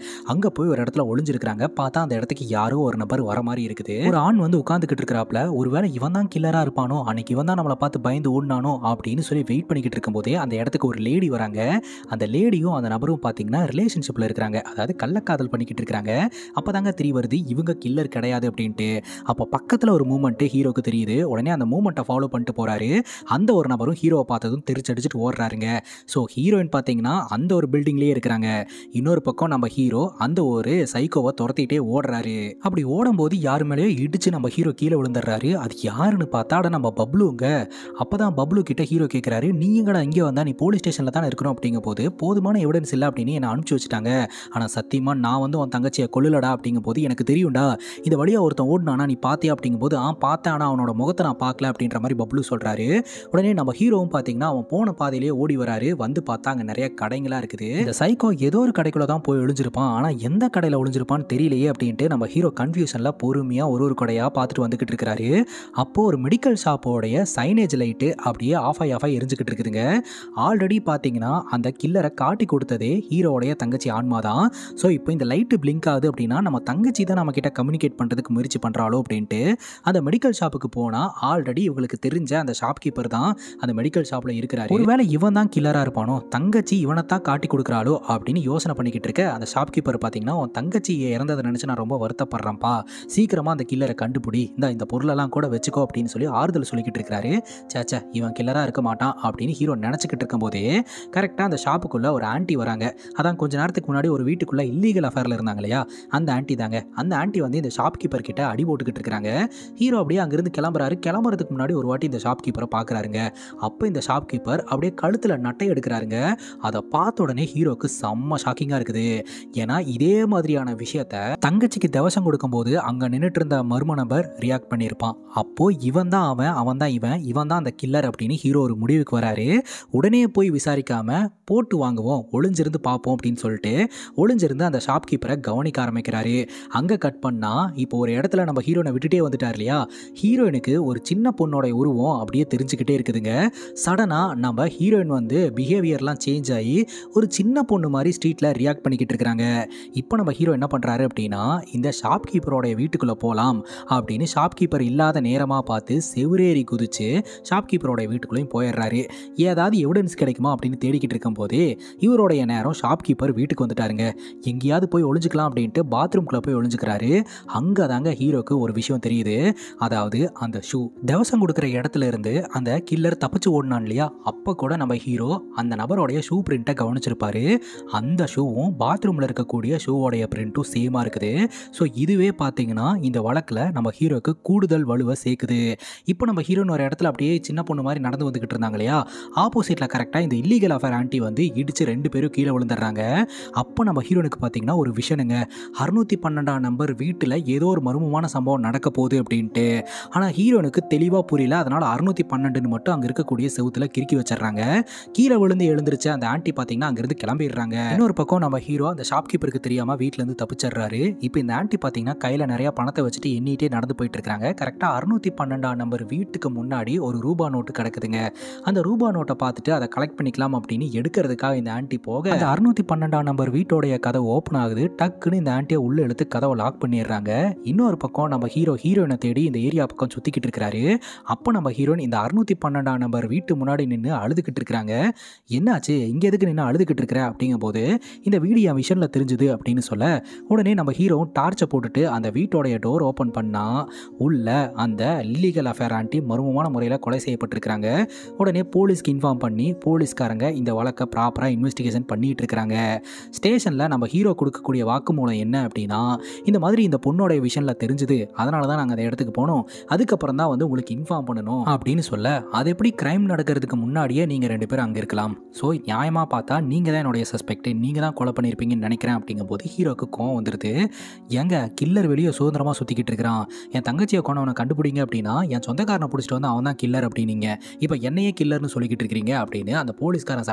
அங்கே போய் ஒரு இடத்துல ஒளிஞ்சிருக்காங்க பார்த்தா அந்த இடத்துக்கு யாரோ ஒரு நபர் வர மாதிரி இருக்குது ஒரு ஆண் வந்து உட்காந்துக்கிட்டு இருக்கிறாப்ல ஒருவேளை இவன் தான் கில்லரா இருப்பானோ அன்னைக்கு இவன் தான் நம்மளை பார்த்து பயந்து ஓடினானோ அப்படின்னு சொல்லி வெயிட் பண்ணிக்கிட்டு இருக்கும்போதே அந்த இடத்துக்கு ஒரு லேடி வராங்க அந்த லேடியும் அந்த நபரும் பார்த்தீங்கன்னா ரிலேஷன்ஷிப்பில் இருக்கிறாங்க அதாவது கள்ளக்காதல் பண்ணிக்கிட்டு இருக்கிறாங்க அப்போ தாங்க தெரிய வருது இவங்க கில்லர் கிடையாது அப்படின்ட்டு அப்போ பக்கத்தில் ஒரு மூமெண்ட்டு ஹீரோக்கு தெரியுது உடனே அந்த மூமெண்ட்டை ஃபாலோ பண்ணிட்டு போகிறாரு அந்த ஒரு நபரும் ஹீரோவை பார்த்ததும் தெரிச்சடிச்சிட்டு ஓடுறாருங்க ஸோ ஹீரோயின் பார்த்தீங்கன்னா அந்த ஒரு பில்டிங்லேயே இருக்கிறாங்க இன்னொரு பக்கம் நம்ம ஹீரோ அந்த ஒரு சைக்கோவை துரத்திட்டே ஓடுறாரு அப்படி ஓடும்போது யாரு மேலேயோ இடிச்சு நம்ம ஹீரோ கீழே விழுந்துடுறாரு அது யாருன்னு பார்த்தா அட நம்ம பப்ளுங்க அப்பதான் பப்ளு கிட்ட ஹீரோ கேட்குறாரு நீ எங்கடா இங்கே வந்தா நீ போலீஸ் ஸ்டேஷனில் தானே இருக்கணும் அப்படிங்கும் போது போதுமான எவிடன்ஸ் இல்லை அப்படின்னு என்னை அனுப்பிச்சு வச்சுட்டாங்க ஆனால் சத்தியமா நான் வந்து உன் தங்கச்சியை கொல்லலடா அப்படிங்கும் போது எனக்கு தெரியும்டா இந்த வழியாக ஒருத்தன் ஓடினானா நீ பார்த்தியா அப்படிங்கும்போது ஆ பார்த்தேன் ஆனால் அவனோட முகத்தை நான் பார்க்கல அப்படின்ற மாதிரி பப்ளு சொல்கிறாரு உடனே நம்ம ஹீரோவும் பார்த்தீங்கன்னா அவன் போன பாதையிலேயே ஓடி வராரு வந்து பார்த்தா அங்கே நிறைய கடைங்களாக இருக்குது இந்த சைக்கோ ஏதோ ஒரு கடைக்குள்ள தான் போய் ஒளிஞ்சிருப்பான் ஆனால் எந்த கடையில் ஒளிஞ்சிருப்பான்னு தெரியலையே அப்படின்ட்டு நம்ம ஹீரோ கன்ஃபியூஷனில் பொறுமையாக ஒரு ஒரு கடையாக பார்த்துட்டு வந்துக்கிட்டு இருக்கிறாரு அப்போ ஒரு மெடிக்கல் ஷாப்போடைய சைனேஜ் லைட்டு அப்படியே ஆஃப் ஆகி ஆஃப் ஆகி எரிஞ்சுக்கிட்டு இருக்குதுங்க ஆல்ரெடி பார்த்தீங்கன்னா அந்த கில்லரை காட்டி கொடுத்ததே ஹீரோடைய தங்கச்சி ஆன்மா தான் ஸோ இப்போ இந்த லைட்டு பிளிங்க் ஆகுது அப்படின்னா நம்ம தங்கச்சி தான் நம்ம கிட்ட கம்யூனிகேட் பண்ணுறதுக்கு முயற்சி பண்ணுறாளோ அப்படின்ட்டு அந்த மெடிக்கல் ஷாப்புக்கு போனால் ஆல்ரெடி இவங்களுக்கு தெரிஞ்ச அந்த ஷாப்கீப்பர் தான் அந்த மெடிக்கல் ஷாப்பில் இருக்கிறாரு ஒருவேளை இவன் தான் கில்லராக இருப்பானோ தங்கச்சி இவனை தான் காட்டி கொடுக்குறாளோ அப்படின்னு யோசனை பண்ணிக்கிட்டு இருக்க அந்த ஷாப்கீப்பர் பார்த்தீங்கன்னா உன் தங்கச்சி இறந்ததை நினச்சி நான் ரொம்ப வருத்தப்படுறேன்ப்பா சீக்கிரமாக அந்த கில்லரை கண்டுபிடி இந்த இந்த பொருளெல்லாம் கூட வச்சுக்கோ அப்படின்னு சொல்லி ஆறுதல் சொல்லிக்கிட்டு இருக்கிறாரு சேச்சா இவன் கில்லராக இருக்க மாட்டான் அப்படின்னு ஹீரோ நினச்சிக்கிட்டு இருக்கும்போதே கரெக்டாக அந்த ஷாப்புக்குள்ளே ஒரு ஆன்ட்டி வராங்க அதான் கொஞ்ச நேரத்துக்கு முன்னாடி ஒரு வீட்டுக்குள்ளே இல்லீகல் அஃபேரில் இருந்தாங்க இல்லையா அந்த ஆன்ட்டி தாங்க அந்த ஆன்ட்டி வந்து இந்த ஷாப்கீப்பர் கிட்ட அடி போட்டுக்கிட்டு இருக்காங்க ஹீரோ அப்படியே அங்கேருந்து கிளம்புறாரு கிளம்புறதுக்கு முன்னாடி ஒரு வாட்டி இந்த ஷாப்கீப்பரை பார்க்குறாருங்க அப்போ இந்த ஷாப்கீப்பர் அப்படியே கழுத்தில் நட்டை எடுக்கிறாருங்க அதை பார்த்த உடனே ஹீரோக்கு செம்ம ஷாக்கிங்காக இருக்குது ஏன்னா இதே மாதிரியான விஷயத்த தங்கச்சிக்கு தவசம் கொடுக்கும்போது அங்கே நின்றுட்டு இருந்த மர்ம நபர் ரியாக்ட் பண்ணியிருப்பான் அப்போ இவன் தான் அவன் அவன் தான் இவன் இவன் தான் அந்த கில்லர் அப்படின்னு ஹீரோ ஒரு முடிவுக்கு வராரு உடனே போய் விசாரிக்காம போட்டு வாங்குவோம் ஒளிஞ்சிருந்து பார்ப்போம் அப்படின்னு சொல்லிட்டு ஒளிஞ்சிருந்து அந்த ஷாப்கீப்பரை கவனிக்க ஆரம்பிக்கிறாரு அங்கே கட் பண்ணா இப்போ ஒரு இடத்துல நம்ம ஹீரோனை விட்டுட்டே வந்துட்டார் இல்லையா ஹீரோயினுக்கு ஒரு சின்ன பொண்ணோட உருவம் அப்படியே தெரிஞ்சுக்கிட்டே இருக்குதுங்க சடனாக நம்ம ஹீரோயின் வந்து பிஹேவியர்லாம் சேஞ்ச் ஆகி ஒரு சின்ன பொண்ணு மாதிரி ஸ்ட்ரீட்டில் ரியாக்ட் பண்ணிக்கிட்டு இருக்கிறாங்க இப்போ நம்ம ஹீரோ என்ன பண்ணுறாரு அப்படின்னா இந்த ஷாப்கீப்பரோடைய வீட்டுக்குள்ளே போகலாம் அப்படின்னு ஷாப்கீப்பர் இல்லாத நேரமாக பார்த்து செவுரேறி குதிச்சு ஷாப்கீப்பரோட வீட்டுக்குள்ளேயும் போயிடுறாரு ஏதாவது எவிடன்ஸ் கிடைக்குமா அப்படின்னு தேடிக்கிட்டு இருக்கும்போது இவருடைய நேரம் ஷாப்கீப்பர் வீட்டுக்கு வந்துட்டாருங்க எங்கேயாவது போய் ஒளிஞ்சுக்கலாம் அப்படின்ட்டு பாத்ரூம்குள்ளே போய் ஒளிஞ்சுக்கிறாரு அங்கே தாங்க ஹீரோக்கு ஒரு விஷயம் தெரியுது அதாவது அந்த ஷூ தவசம் கொடுக்குற இடத்துல இருந்து அந்த கில்லர் தப்பிச்சு ஓடினான் இல்லையா அப்போ கூட நம்ம ஹீரோ அந்த நபரோடைய ஷூ பிரிண்ட்டை கவனிச்சிருப்பாரு அந்த ஷூவும் பாத்ரூமில் இருக்கக்கூடிய ஷூவோடைய பிரிண்ட்டும் சேமாக இருக்குது ஸோ இதுவே பார்த்தீங்கன்னா இந்த வழக்கில் நம்ம ஹீரோக்கு கூடுதல் வலுவை சேர்க்குது இப்போ நம்ம ஹீரோன்னு ஒரு இடத்துல அப்படியே சின்ன பொண்ணு மாதிரி நடந்து வந்துக்கிட்டு இருந்தாங்க இல்லையா ஆப்போசிட்டில் கரெக்டாக இந்த இல்லீகல் அஃபேர் ஆண்டி வந்து இடித்து ரெண்டு பேரும் கீழே விழுந்துடுறாங்க அப்போ நம்ம ஹீரோனுக்கு பார்த்தீங்கன்னா ஒரு விஷனுங்க அறுநூற்றி பன்னெண்டாம் நம்பர் வீட்டில் ஏதோ ஒரு மர்மமான சம்பவம் நடக்க போகுது அப்படின்ட்டு ஆனால் ஹீரோனுக்கு தெளிவாக புரியல அதனால் அறுநூற்றி பன்னெண்டுன்னு மட்டும் அங்கே இருக்கக்கூடிய செவுத்தில் கிறுக்கி வச்சிடுறாங்க கீழே விழுந்து எழுந்திருச்சு அந்த ஆண்டி பார்த்தீங்கன்னா அங்கேருந்து கிளம்பிடுறாங்க இன்னொரு பக்கம் நம்ம ஹீரோ அந்த ஷாப்கீப்பருக்கு தெரியாமல் வீட்டிலேருந்து தப்பிச்சிடுறாரு இப்போ இந்த ஆண்டி பார்த்தீங்கன்னா கையில் நிறைய பணத்தை வச்சுட்டு எண்ணிட்டே நடந்து போயிட்டு இருக்காங்க கரெக்டாக அறுநூற்றி பன்னெண்டாம் நம்பர் வீட்டுக்கு முன்னாடி ஒரு ரூபா நோட்டு கிடக்குதுங்க அந்த ரூபா நோட்டை பார்த்துட்டு அதை கலெக்ட் பண்ணிக்கலாம் அப்படின்னு எடுக்கிறதுக்காக இந்த ஆண்டி போக அந்த அறுநூற்றி பன்னெண்டாம் நம்பர் வீட்டோடைய கதவு ஓப்பன் ஆகுது டக்குன்னு இந்த ஆண்டியை உள்ள இழுத்து கதவை லாக் பண்ணிடுறாங்க இன்னொரு பக்கம் நம்ம ஹீரோ ஹீரோயினை தேடி இந்த ஏரியா பக்கம் சுற்றிக்கிட்டு இருக்கிறாரு அப்போ நம்ம ஹீரோயின் இந்த அறுநூற்றி பன்னெண்டாம் நம்பர் வீட்டு முன்னாடி நின்று அழுதுகிட்டு இருக்கிறாங்க என்னாச்சு இங்கே எதுக்கு நின்று அழுதுகிட்டு இருக்கிற அப்படிங்கும்போது இந்த வீடியோ விஷனில் தெரிஞ்சுது அப்படின்னு சொல்ல உடனே நம்ம ஹீரோ டார்ச்சை போட்டுட்டு அந்த வீட்டோடைய டோர் ஓப்பன் பண்ணால் உள்ள அந்த இல்லீகல் அஃபேர் ஆண்டி மர்மமான முறையில் கொலை செய்யப்பட்டிருக்கிறாங்க உடனே போலீஸ்க்கு இன்ஃபார்ம் பண்ணி போலீஸ்காரங்க இந்த வழக்கை ப்ராப்பராக இன்வெஸ்டிகேஷன் பண்ணிட்டு இருக்கிறாங்க ஸ்டேஷனில் நம்ம ஹீரோ கொடுக்கக்கூடிய வாக்குமூலம் என்ன அப்படின்னா இந்த மாதிரி இந்த பொண்ணோடைய விஷனில் தெரிஞ்சுது அதனால தான் நாங்கள் அந்த இடத்துக்கு போனோம் அதுக்கப்புறம் தான் வந்து உங்களுக்கு இன்ஃபார்ம் பண்ணணும் அப்படின்னு சொல்ல அது எப்படி கிரைம் நடக்கிறதுக்கு முன்னாடியே நீங்கள் ரெண்டு பேரும் அங்கே இருக்கலாம் ஸோ நியாயமாக பார்த்தா நீங்கள் தான் என்னுடைய சஸ்பெக்ட் நீங்கள் தான் கொலை பண்ணியிருப்பீங்கன்னு நினைக்கிறேன் அப்படிங்கும்போது ஹீரோக்கு கோவம் வந்துடுது எங்க கில்லர் வெளியே சுதந்திரமாக சுற்றிக்கிட்டு இருக்கிறான் என் தங்கச்சியை கொண்டவனை கண்டுபிடிங்க அப்படின்னா என் சொந்தக்காரனை பிடிச்சிட்டு வந்து அவன் தான் கில்லர் அப்படின்னீங்க இப்போ என்னையே கில்லர்னு சொல்லிக்கிட்டு இருக்கிறீங்க அப்படின்னு அந்த போலீஸ்காரன் சட்டையை பிடிச்சி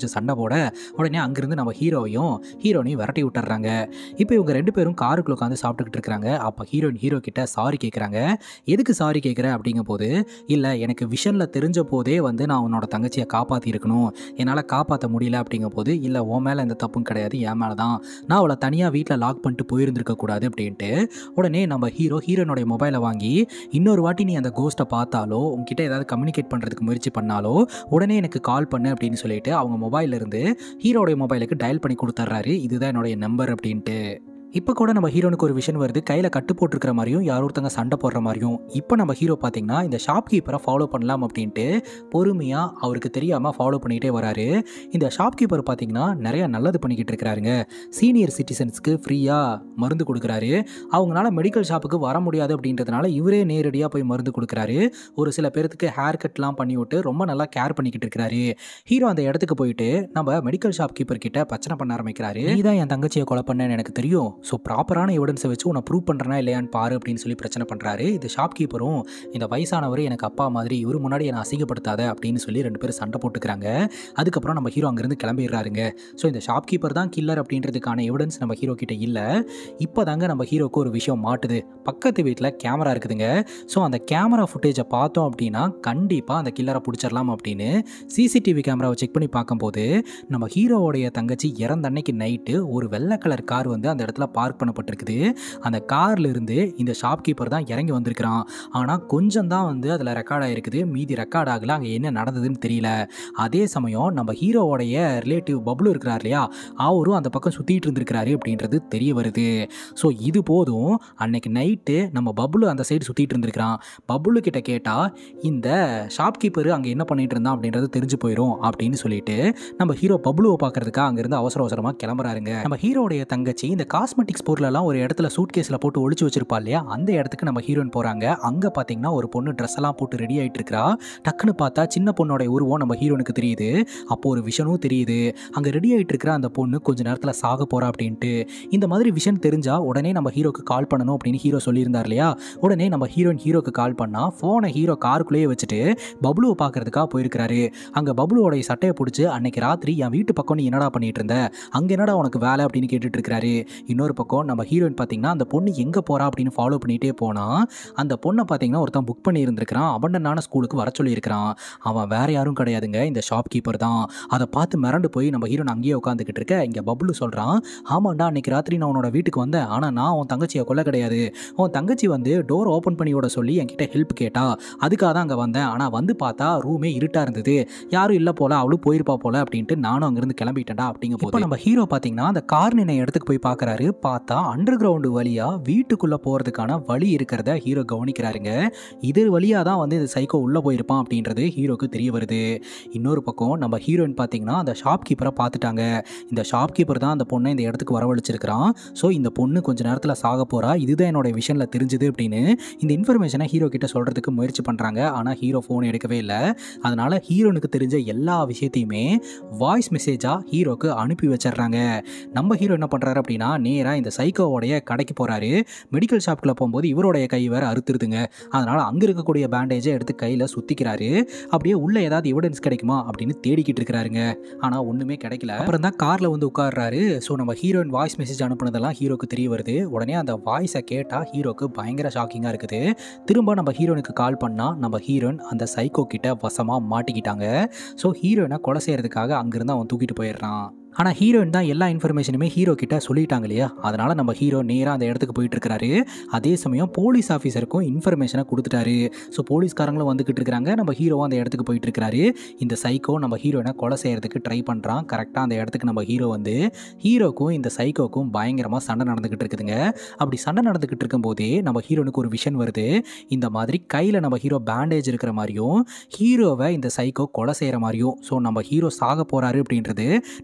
வச்சு சண்டை போட உடனே அங்கிருந்து நம்ம ஹீரோவையும் ஹீரோனையும் விரட்டி விட்டுறாங்க இப்போ இவங்க ரெண்டு பேரும் காருக்குள்ள உட்காந்து சாப்பிட்டுக்கிட்டு இருக்காங்க அப்போ ஹீரோயின் ஹீரோ கிட்ட சாரி கேட்குறாங்க எதுக்கு சாரி கேட்குற அப்படிங்கும் போது இல்லை எனக்கு விஷனில் தெரிஞ்ச போதே வந்து நான் உன்னோட தங்கச்சியை காப்பாற்றி இருக்கணும் என்னால் காப்பாற்ற முடியல அப்படிங்கும் போது இல்லை உன் மேலே எந்த தப்பும் கிடையாது என் மேலே தான் நான் அவளை தனியாக வீட்டில் லாக் பண்ணிட்டு போயிருந்திருக்க கூடாது அப்படின்ட்டு உடனே நம்ம ஹீரோ ஹீரோனுடைய மொபைலை வாங்கி இன்னொரு வாட்டி நீ அந்த கோஸ்ட்டை பார்த்தாலோ உங்ககிட்ட ஏதாவது கம்யூனிகேட் பண்ணுறதுக்கு முயற்சி பண்ணாலோ உடனே எனக்கு கால் பண்ணு அப்படின்னு சொல்லிட்டு அவங்க மொபைல்ல இருந்து ஹீரோடைய மொபைலுக்கு டயல் பண்ணி கொடுத்துட்றாரு இதுதான் என்னுடைய நம்பர் அப்படின்ட்டு இப்போ கூட நம்ம ஹீரோனுக்கு ஒரு விஷயம் வருது கையில் கட்டு போட்டிருக்கிற மாதிரியும் யாரோ ஒருத்தங்க சண்டை போடுற மாதிரியும் இப்போ நம்ம ஹீரோ பார்த்தீங்கன்னா இந்த ஷாப் கீப்பரை ஃபாலோ பண்ணலாம் அப்படின்ட்டு பொறுமையாக அவருக்கு தெரியாமல் ஃபாலோ பண்ணிகிட்டே வராரு இந்த ஷாப் கீப்பர் பார்த்தீங்கன்னா நிறைய நல்லது பண்ணிக்கிட்டு இருக்கிறாருங்க சீனியர் சிட்டிசன்ஸ்க்கு ஃப்ரீயாக மருந்து கொடுக்குறாரு அவங்களால மெடிக்கல் ஷாப்புக்கு வர முடியாது அப்படின்றதுனால இவரே நேரடியாக போய் மருந்து கொடுக்குறாரு ஒரு சில பேர்த்துக்கு ஹேர் கட்லாம் பண்ணி விட்டு ரொம்ப நல்லா கேர் பண்ணிக்கிட்டு இருக்கிறாரு ஹீரோ அந்த இடத்துக்கு போயிட்டு நம்ம மெடிக்கல் ஷாப் கீப்பர் கிட்ட பிரச்சனை பண்ண ஆரம்பிக்கிறாரு நீ தான் என் தங்கச்சியை கொலை பண்ணேன்னு எனக்கு தெரியும் ஸோ ப்ராப்பரான எவிடன்ஸை வச்சு உன்னை ப்ரூவ் பண்ணுறனா இல்லையான்னு பாரு அப்படின்னு சொல்லி பிரச்சனை பண்ணுறாரு இது ஷாப் கீப்பரும் இந்த வயசானவர் எனக்கு அப்பா மாதிரி இவர் முன்னாடி என்னை அசிங்கப்படுத்தாத அப்படின்னு சொல்லி ரெண்டு பேரும் சண்டை போட்டுக்கிறாங்க அதுக்கப்புறம் நம்ம ஹீரோ அங்கேருந்து கிளம்பிடுறாருங்க ஸோ இந்த ஷாப் கீப்பர் தான் கில்லர் அப்படின்றதுக்கான எவிடன்ஸ் நம்ம ஹீரோ கிட்ட இல்லை இப்போ தாங்க நம்ம ஹீரோக்கு ஒரு விஷயம் மாட்டுது பக்கத்து வீட்டில் கேமரா இருக்குதுங்க ஸோ அந்த கேமரா ஃபுட்டேஜை பார்த்தோம் அப்படின்னா கண்டிப்பாக அந்த கில்லரை பிடிச்சிடலாம் அப்படின்னு சிசிடிவி கேமராவை செக் பண்ணி பார்க்கும்போது நம்ம ஹீரோவோடைய தங்கச்சி இறந்த அன்னைக்கு நைட்டு ஒரு வெள்ளை கலர் கார் வந்து அந்த இடத்துல பார்க் பண்ணப்பட்டிருக்குது அந்த கார்ல இருந்து இந்த ஷாப் கீப்பர் தான் இறங்கி வந்திருக்கிறான் ஆனால் கொஞ்சம் தான் வந்து அதில் ரெக்கார்ட் ஆகிருக்குது மீதி ரெக்கார்ட் ஆகல அங்கே என்ன நடந்ததுன்னு தெரியல அதே சமயம் நம்ம ஹீரோவோடைய ரிலேட்டிவ் பப்ளு இருக்கிறார் இல்லையா அவரும் அந்த பக்கம் சுற்றிட்டு இருந்திருக்கிறாரு அப்படின்றது தெரிய வருது ஸோ இது போதும் அன்னைக்கு நைட்டு நம்ம பப்ளு அந்த சைடு சுற்றிட்டு இருந்திருக்கிறான் பப்ளு கிட்ட கேட்டால் இந்த ஷாப் கீப்பர் அங்கே என்ன பண்ணிட்டு இருந்தான் அப்படின்றது தெரிஞ்சு போயிடும் அப்படின்னு சொல்லிட்டு நம்ம ஹீரோ பப்ளுவை பார்க்கறதுக்காக அங்கேருந்து அவசர அவசரமாக கிளம்புறாருங்க நம்ம ஹீரோடைய தங்கச்சி இந்த காஸ்மெட்டிக்ஸ் பொருளெல்லாம் ஒரு இடத்துல சூட் கேஸில் போட்டு ஒளிச்சு வச்சிருப்பா இல்லையா அந்த இடத்துக்கு நம்ம ஹீரோயின் போகிறாங்க அங்கே பார்த்தீங்கன்னா ஒரு பொண்ணு ட்ரெஸ் எல்லாம் போட்டு ரெடி ஆகிட்டு இருக்கா டக்குன்னு பார்த்தா சின்ன பொண்ணோட உருவம் நம்ம ஹீரோனுக்கு தெரியுது அப்போ ஒரு விஷனும் தெரியுது அங்கே ரெடி ஆகிட்டு இருக்கிற அந்த பொண்ணு கொஞ்ச நேரத்தில் சாக போகிறா அப்படின்ட்டு இந்த மாதிரி விஷன் தெரிஞ்சா உடனே நம்ம ஹீரோக்கு கால் பண்ணணும் அப்படின்னு ஹீரோ சொல்லியிருந்தார் இல்லையா உடனே நம்ம ஹீரோயின் ஹீரோக்கு கால் பண்ணால் ஃபோனை ஹீரோ காருக்குள்ளேயே வச்சுட்டு பப்ளுவை பார்க்கறதுக்காக போயிருக்கிறாரு அங்கே பப்ளுவோடைய சட்டையை பிடிச்சி அன்னைக்கு ராத்திரி என் வீட்டு பக்கம் நீ என்னடா பண்ணிட்டு இருந்த அங்கே என்னடா உனக்கு வேலை அப்படின்னு கேட்டுட்டு இருக்காரு இன்னொரு பக்கம் நம்ம ஹீரோயின் பார்த்தீங்கன்னா அந்த பொண்ணு எங்கே போறா அப்படின்னு ஃபாலோ பண்ணிகிட்டே போனால் அந்த பொண்ணை பார்த்தீங்கன்னா ஒருத்தன் புக் பண்ணி இருந்திருக்கிறான் அபண்டனான ஸ்கூலுக்கு வர சொல்லியிருக்கிறான் அவன் வேற யாரும் கிடையாதுங்க இந்த ஷாப் கீப்பர் தான் அதை பார்த்து மிரண்டு போய் நம்ம ஹீரோன் அங்கேயே உட்காந்துக்கிட்டு இருக்க இங்கே பப்ளு சொல்கிறான் ஆமாண்டா அன்னைக்கு ராத்திரி நான் உன்னோட வீட்டுக்கு வந்தேன் ஆனால் நான் உன் தங்கச்சியை கொல்ல கிடையாது உன் தங்கச்சி வந்து டோர் ஓப்பன் பண்ணி விட சொல்லி என்கிட்ட ஹெல்ப் கேட்டா அதுக்காக தான் அங்கே வந்தேன் ஆனால் வந்து பார்த்தா ரூமே இருட்டாக இருந்தது யாரும் இல்லை போல அவளும் போயிருப்பா போல அப்படின்ட்டு நானும் அங்கேருந்து கிளம்பிட்டேன்டா அப்படிங்க போது நம்ம ஹீரோ பார்த்தீங்கன்னா அந்த கார் நின்ன இடத்துக்கு போய் பார்க்குறாரு பார்த்தா அண்டர் கிரவுண்டு வழியாக வீட்டுக்குள்ளே போகிறதுக்கான வழி இருக்கிறத ஹீரோ கவனிக்கிறாருங்க இது வழியாக தான் வந்து இந்த சைக்கோ உள்ளே போயிருப்பான் அப்படின்றது ஹீரோக்கு தெரிய வருது இன்னொரு பக்கம் நம்ம ஹீரோயின் பார்த்தீங்கன்னா அந்த ஷாப் கீப்பரை பார்த்துட்டாங்க இந்த ஷாப் கீப்பர் தான் அந்த பொண்ணை இந்த இடத்துக்கு வரவழைச்சிருக்கிறான் ஸோ இந்த பொண்ணு கொஞ்ச நேரத்தில் சாக போகிறா இதுதான் என்னோட விஷனில் தெரிஞ்சுது அப்படின்னு இந்த இன்ஃபர்மேஷனை ஹீரோ கிட்ட சொல்கிறதுக்கு முயற்சி பண்ணுறாங்க ஆனால் ஹீரோ ஃபோன் எடுக்கவே இல்லை அதனால் ஹீரோனுக்கு தெரிஞ்ச எல்லா விஷயத்தையுமே வாய்ஸ் மெசேஜாக ஹீரோக்கு அனுப்பி வச்சிடுறாங்க நம்ம ஹீரோ என்ன பண்ணுறாரு அப்படின்னா நேராக இந்த சைக்கோவோடைய கடைக்கு போகிறாரு மெடிக்கல் ஷாப்புக்குள்ள போகும்போது இவருடைய கை வேற அறுத்துருதுங்க அதனால் அங்கே இருக்கக்கூடிய பேண்டேஜை எடுத்து கையில் சுற்றிக்கிறாரு அப்படியே உள்ள ஏதாவது எவிடன்ஸ் கிடைக்குமா அப்படின்னு தேடிக்கிட்டு இருக்கிறாருங்க ஆனால் ஒன்றுமே கிடைக்கல அப்புறம் தான் காரில் வந்து உட்கார்றாரு ஸோ நம்ம ஹீரோயின் வாய்ஸ் மெசேஜ் அனுப்புனதெல்லாம் ஹீரோக்கு தெரிய வருது உடனே அந்த வாய்ஸை கேட்டால் ஹீரோக்கு பயங்கர ஷாக்கிங்காக இருக்குது திரும்ப நம்ம ஹீரோனுக்கு கால் பண்ணால் நம்ம ஹீரோயின் அந்த சைக்கோ கிட்ட வசமாக மாட்டிக்கிட்டாங்க ஸோ ஹீரோயினை கொலை செய்யறதுக்காக அங்கிருந்து அவன் தூக்கிட்டு போயிடுறான் ஆனால் ஹீரோயின் தான் எல்லா இன்ஃபர்மேஷனுமே ஹீரோ கிட்ட சொல்லிட்டாங்க இல்லையா அதனால் நம்ம ஹீரோ நேராக அந்த இடத்துக்கு போயிட்டு இருக்கிறாரு அதே சமயம் போலீஸ் ஆஃபீஸருக்கும் இன்ஃபர்மேஷனை கொடுத்துட்டாரு ஸோ போலீஸ்காரங்களும் வந்துக்கிட்டு இருக்கிறாங்க நம்ம ஹீரோவும் அந்த இடத்துக்கு போயிட்டு இருக்கிறாரு இந்த சைக்கோ நம்ம ஹீரோயினை கொலை செய்யறதுக்கு ட்ரை பண்ணுறான் கரெக்டாக அந்த இடத்துக்கு நம்ம ஹீரோ வந்து ஹீரோக்கும் இந்த சைக்கோக்கும் பயங்கரமாக சண்டை நடந்துக்கிட்டு இருக்குதுங்க அப்படி சண்டை நடந்துக்கிட்டு இருக்கும்போதே நம்ம ஹீரோனுக்கு ஒரு விஷன் வருது இந்த மாதிரி கையில் நம்ம ஹீரோ பேண்டேஜ் இருக்கிற மாதிரியும் ஹீரோவை இந்த சைக்கோ கொலை செய்கிற மாதிரியும் ஸோ நம்ம ஹீரோ சாக போகிறாரு அப்படின்றது நம்ம ஹீரோனுக்கு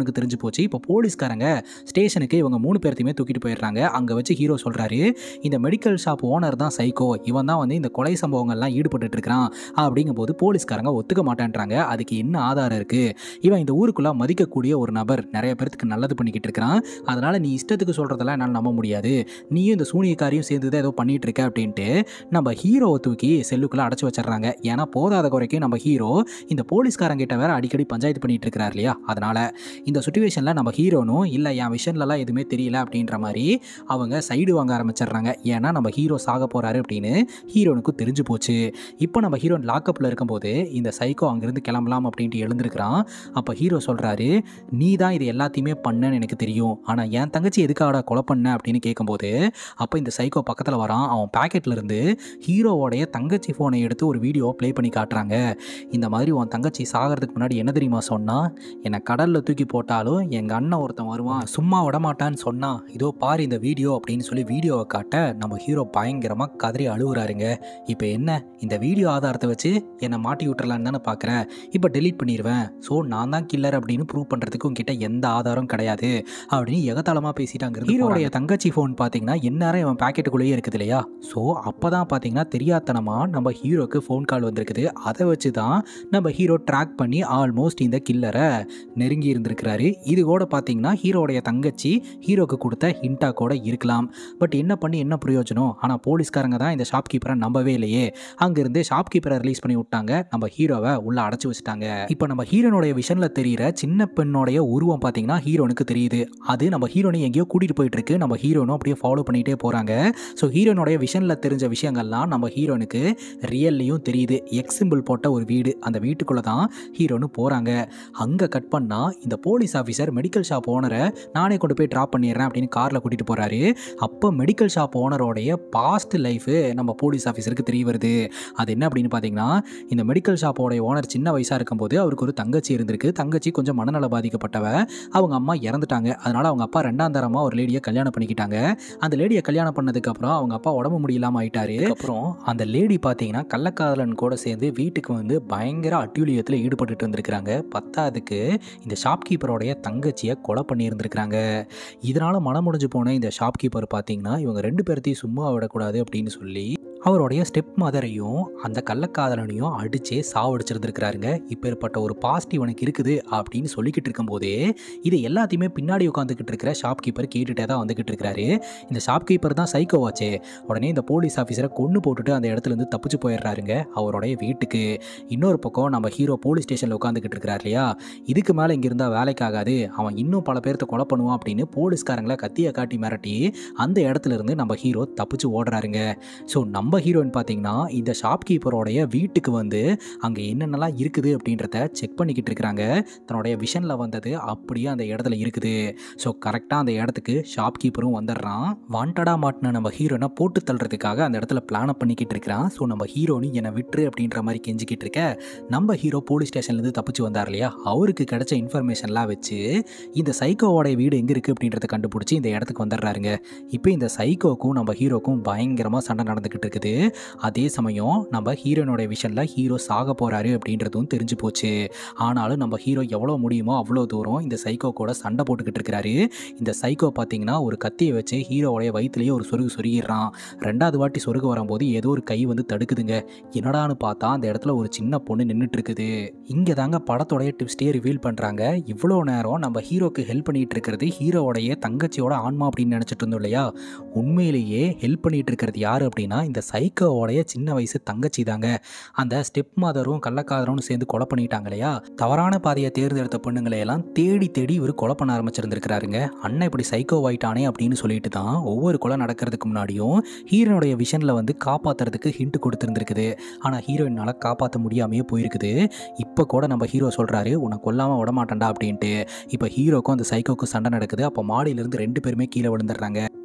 ஹீரோனுக்கு தெரிஞ்சு போச்சு இப்போ போலீஸ்காரங்க ஸ்டேஷனுக்கு இவங்க மூணு பேர்த்தையுமே தூக்கிட்டு போயிடுறாங்க அங்கே வச்சு ஹீரோ சொல்கிறாரு இந்த மெடிக்கல் ஷாப் ஓனர் தான் சைக்கோ இவன் தான் வந்து இந்த கொலை சம்பவங்கள்லாம் ஈடுபட்டு இருக்கிறான் அப்படிங்கும்போது போலீஸ்காரங்க ஒத்துக்க மாட்டேன்றாங்க அதுக்கு என்ன ஆதாரம் இருக்குது இவன் இந்த ஊருக்குள்ளே மதிக்கக்கூடிய ஒரு நபர் நிறைய பேர்த்துக்கு நல்லது பண்ணிக்கிட்டு இருக்கிறான் அதனால் நீ இஷ்டத்துக்கு சொல்கிறதெல்லாம் என்னால் நம்ப முடியாது நீயும் இந்த சூனியக்காரியும் சேர்ந்து தான் ஏதோ பண்ணிட்டு இருக்க அப்படின்ட்டு நம்ம ஹீரோவை தூக்கி செல்லுக்குள்ளே அடைச்சி வச்சிடுறாங்க ஏன்னா போதாத குறைக்கும் நம்ம ஹீரோ இந்த போலீஸ்காரங்கிட்ட வேற அடிக்கடி பஞ்சாயத்து பண்ணிட்டு இருக்கிறார் இல்லையா அதனால இந்த சுச்சுவேஷனில் நம்ம ஹீரோனும் இல்லை என் விஷன்லலாம் எதுவுமே தெரியல அப்படின்ற மாதிரி அவங்க சைடு வாங்க ஆரம்பிச்சிடுறாங்க ஏன்னா நம்ம ஹீரோ சாக போகிறாரு அப்படின்னு ஹீரோனுக்கு தெரிஞ்சு போச்சு இப்போ நம்ம ஹீரோன் லாக்கப்பில் இருக்கும்போது இந்த சைக்கோ அங்கேருந்து கிளம்பலாம் அப்படின்ட்டு எழுந்திருக்கிறான் அப்போ ஹீரோ சொல்கிறாரு நீ தான் இது எல்லாத்தையுமே பண்ணன்னு எனக்கு தெரியும் ஆனால் என் தங்கச்சி எதுக்காக கொலை பண்ண அப்படின்னு கேட்கும்போது அப்போ இந்த சைக்கோ பக்கத்தில் வரான் அவன் பாக்கெட்ல இருந்து ஹீரோவோடைய தங்கச்சி ஃபோனை எடுத்து ஒரு வீடியோ ப்ளே பண்ணி காட்டுறாங்க இந்த மாதிரி உன் தங்கச்சி சாகிறதுக்கு முன்னாடி என்ன தெரியுமா சொன்னா என்னை கடலில் தூக்கி போட்டாலும் எங்கள் அண்ணன் ஒருத்தன் வருவான் சும்மா விட மாட்டான்னு சொன்னா இதோ பாரு இந்த வீடியோ அப்படின்னு சொல்லி வீடியோவை காட்ட நம்ம ஹீரோ பயங்கரமாக கதறி அழுகுறாருங்க இப்போ என்ன இந்த வீடியோ ஆதாரத்தை வச்சு என்னை மாட்டி விட்டுறலான்னு தானே பார்க்குறேன் இப்போ டெலீட் பண்ணிடுவேன் ஸோ நான் தான் கில்லர் அப்படின்னு ப்ரூவ் பண்ணுறதுக்கு உங்ககிட்ட எந்த ஆதாரம் கிடையாது அப்படின்னு எகத்தாளமாக பேசிட்டாங்க ஹீரோடைய தங்கச்சி ஃபோன் பார்த்தீங்கன்னா இந்நேரம் இவன் பாக்கெட்டுக்குள்ளேயே இருக்குது இல்லையா ஸோ அப்போ தான் பார்த்தீங்கன்னா தெரியாதனமாக நம்ம ஹீரோக்கு ஃபோன் கால் வந்திருக்குது அதை வச்சு தான் நம்ம ஹீரோ ட்ராக் பண்ணி ஆல்மோஸ்ட் இந்த கில்லரை நெருங்கி இருந்திருக்கிறாரு இது கூட பார்த்தீங்கன்னா ஹீரோடைய தங்கச்சி ஹீரோக்கு கொடுத்த ஹிண்டா கூட இருக்கலாம் பட் என்ன பண்ணி என்ன பிரயோஜனம் ஆனால் போலீஸ்காரங்க தான் இந்த ஷாப்கீப்பரை நம்பவே இல்லையே அங்கிருந்து ஷாப்கீப்பரை ரிலீஸ் பண்ணி விட்டாங்க நம்ம ஹீரோவை உள்ள அடைச்சி வச்சுட்டாங்க இப்போ நம்ம ஹீரோனுடைய விஷனில் தெரியிற சின்ன பெண்ணோடைய உருவம் பார்த்தீங்கன்னா ஹீரோனுக்கு தெரியுது அது நம்ம ஹீரோனை எங்கேயோ கூட்டிகிட்டு போயிட்டு இருக்கு நம்ம ஹீரோனும் அப்படியே ஃபாலோ பண்ணிகிட்டே போகிறாங்க ஸோ ஹீரோனுடைய விஷனில் தெரிஞ்ச விஷயங்கள்லாம் நம்ம ஹீரோனுக்கு ரியல்லையும் தெரியுது எக்ஸ் சிம்பிள் போட்ட ஒரு வீடு அந்த வீட்டுக்குள்ளே தான் ஹீரோனு போகிறாங்க அங்கே கட் பண்ணால் இந்த போலீஸ் ஆஃபீஸர் மெடிக்கல் ஷாப் ஓனரை நானே கொண்டு போய் ட்ராப் பண்ணிடுறேன் அப்படின்னு காரில் கூட்டிகிட்டு போகிறாரு அப்போ மெடிக்கல் ஷாப் ஓனரோடைய பாஸ்ட் லைஃபு நம்ம போலீஸ் ஆஃபீஸருக்கு தெரிய வருது அது என்ன அப்படின்னு பார்த்தீங்கன்னா இந்த மெடிக்கல் ஷாப்போடைய ஓனர் சின்ன வயசாக இருக்கும்போது அவருக்கு ஒரு தங்கச்சி இருந்திருக்கு தங்கச்சி கொஞ்சம் மனநல பாதிக்கப்பட்டவ அவங்க அம்மா இறந்துட்டாங்க அதனால் அவங்க அப்பா ரெண்டாம் தரமாக ஒரு லேடியை கல்யாணம் பண்ணிக்கிட்டாங்க அந்த லேடியை கல்யாணம் பண்ணதுக்கப்புறம் அவங்க அப்பா உடம்பு முடியலாமல் ஆயிட்டாரு அப்புறம் அந்த லேடி பார்த்தீங்கன்னா கள்ளக்காதலன் கூட சேர்ந்து வீட்டுக்கு வந்து பயங்கர அட்டூழியத்தில் ஈடுபட்டுட்டு இருந்திருக்கிறாங்க பத்தாவதுக்கு இந்த ஷாப்கீப்பரோடைய தங்கச்சியை கொலை பண்ணியிருந்திருக்கிறாங்க இதனால் மனம் முடிஞ்சு போன இந்த ஷாப்கீப்பர் பார்த்தீங்கன்னா இவங்க ரெண்டு பேர்த்தையும் சும்மா விடக்கூடாது அப்படின்னு சொல்லி அவருடைய ஸ்டெப் மதரையும் அந்த கள்ளக்காதலனையும் அடிச்சே சாவடிச்சிருந்திருக்கிறாருங்க இப்பேற்பட்ட ஒரு பாசிட்டிவ் எனக்கு இருக்குது அப்படின்னு சொல்லிக்கிட்டு இருக்கும்போதே இது எல்லாத்தையுமே பின்னாடி உட்காந்துக்கிட்டு இருக்கிற ஷாப்கீப்பர் கேட்டுட்டே தான் வந்துக்கிட்டு இருக்கிறாரு இந்த ஷாப்கீப்பர் தான் சைக்கோவாச்சே உடனே இந்த போலீஸ் ஆஃபீஸரை கொண்டு போட்டுட்டு அந்த இடத்துல இருந்து தப்பிச்சு போயிடுறாருங்க அவருடைய வீட்டுக்கு இன்னொரு பக்கம் நம்ம ஹீரோ போலீஸ் ஸ்டேஷனில் உட்காந்துக்கிட்டு இருக்கிறார் இல்லையா இதுக்கு மேலே இங்கே இருந்தால் வேலைக்காகாது அவன் இன்னும் பல பேர்த்த கொலை பண்ணுவான் அப்படின்னு போலீஸ்காரங்களை கத்தியை காட்டி மிரட்டி அந்த இடத்துல இருந்து நம்ம ஹீரோ தப்பிச்சு ஓடுறாருங்க ஸோ நம்ம ஹீரோயின் பார்த்தீங்கன்னா இந்த ஷாப்கீப்பரோடைய வீட்டுக்கு வந்து அங்கே என்னென்னலாம் இருக்குது அப்படின்றத செக் பண்ணிக்கிட்டு இருக்கிறாங்க தன்னுடைய விஷனில் வந்தது அப்படியே அந்த இடத்துல இருக்குது ஸோ கரெக்டாக அந்த இடத்துக்கு ஷாப்கீப்பரும் வந்துடுறான் வாண்டடாக மாட்டின நம்ம ஹீரோனை போட்டு தள்ளுறதுக்காக அந்த இடத்துல பிளானை பண்ணிக்கிட்டு இருக்கிறான் ஸோ நம்ம ஹீரோனி என்னை விட்டுரு அப்படின்ற மாதிரி கெஞ்சிக்கிட்டு இருக்க நம்ம ஹீரோ போலீஸ் ஸ்டேஷன்லேருந்து தப்பிச்சு வந்தார் இல்லையா அவருக்கு கிடைச்ச இன்ஃபர்மேஷன்லாம் வச்சு இந்த சைக்கோவோட வீடு எங்கே இருக்குது அப்படின்றத கண்டுபிடிச்சி இந்த இடத்துக்கு வந்துடுறாருங்க இப்போ இந்த சைக்கோக்கும் நம்ம ஹீரோக்கும் பயங்கரமாக சண்டை நடந்துக்கிட்டு இருக்குது அதே சமயம் நம்ம ஹீரோனோட விஷனில் ஹீரோ சாக போகிறாரு அப்படின்றதும் தெரிஞ்சு போச்சு ஆனாலும் நம்ம ஹீரோ எவ்வளோ முடியுமோ அவ்வளோ தூரம் இந்த சைக்கோ கூட சண்டை போட்டுக்கிட்டு இருக்கிறாரு இந்த சைக்கோ பார்த்தீங்கன்னா ஒரு கத்தியை வச்சு ஹீரோவோடைய வயிற்றுலேயே ஒரு சொருகு சொருகிடுறான் ரெண்டாவது வாட்டி சொருகு வரும்போது ஏதோ ஒரு கை வந்து தடுக்குதுங்க என்னடான்னு பார்த்தா அந்த இடத்துல ஒரு சின்ன பொண்ணு நின்றுட்டு இருக்குது இங்கே தாங்க படத்தோடைய டிப்ஸ்டே ரிவீல் பண்ணுறாங்க இவ்வளோ நேரம் நம்ம ஹீரோக்கு ஹெல்ப் பண்ணிட்டு இருக்கிறது ஹீரோவோடைய தங்கச்சியோட ஆன்மா அப்படின்னு நினச்சிட்டு இருந்தோம் இல்லையா உண்மையிலேயே ஹெல்ப் பண்ணிட்டு இருக்கிறது யார் அப்படின்னா இந்த சைக்கோவோடைய சின்ன வயசு தங்கச்சி தாங்க அந்த ஸ்டெப் மதரும் கள்ளக்காதரும் சேர்ந்து கொலை பண்ணிட்டாங்க இல்லையா தவறான பாதையை தேர்ந்தெடுத்த பொண்ணுங்களை எல்லாம் தேடி தேடி இவர் கொலை பண்ண ஆரம்பிச்சிருந்திருக்கிறாருங்க அண்ணன் இப்படி சைக்கோ ஆயிட்டானே அப்படின்னு சொல்லிட்டு தான் ஒவ்வொரு கொலை நடக்கிறதுக்கு முன்னாடியும் ஹீரோனுடைய விஷனில் வந்து காப்பாற்றுறதுக்கு ஹிண்ட் கொடுத்துருந்துருக்குது ஆனால் ஹீரோயினால் காப்பாற்ற முடியாமையே போயிருக்குது இப்போ கூட நம்ம ஹீரோ சொல்கிறாரு உன்னை கொல்லாமல் விடமாட்டேன்டா அப்படின்ட்டு இப்போ ஹீரோக்கும் அந்த சைக்கோக்கும் சண்டை நடக்குது அப்போ மாடியிலேருந்து ரெண்டு பேருமே கீழே விழுந்துடுறாங்க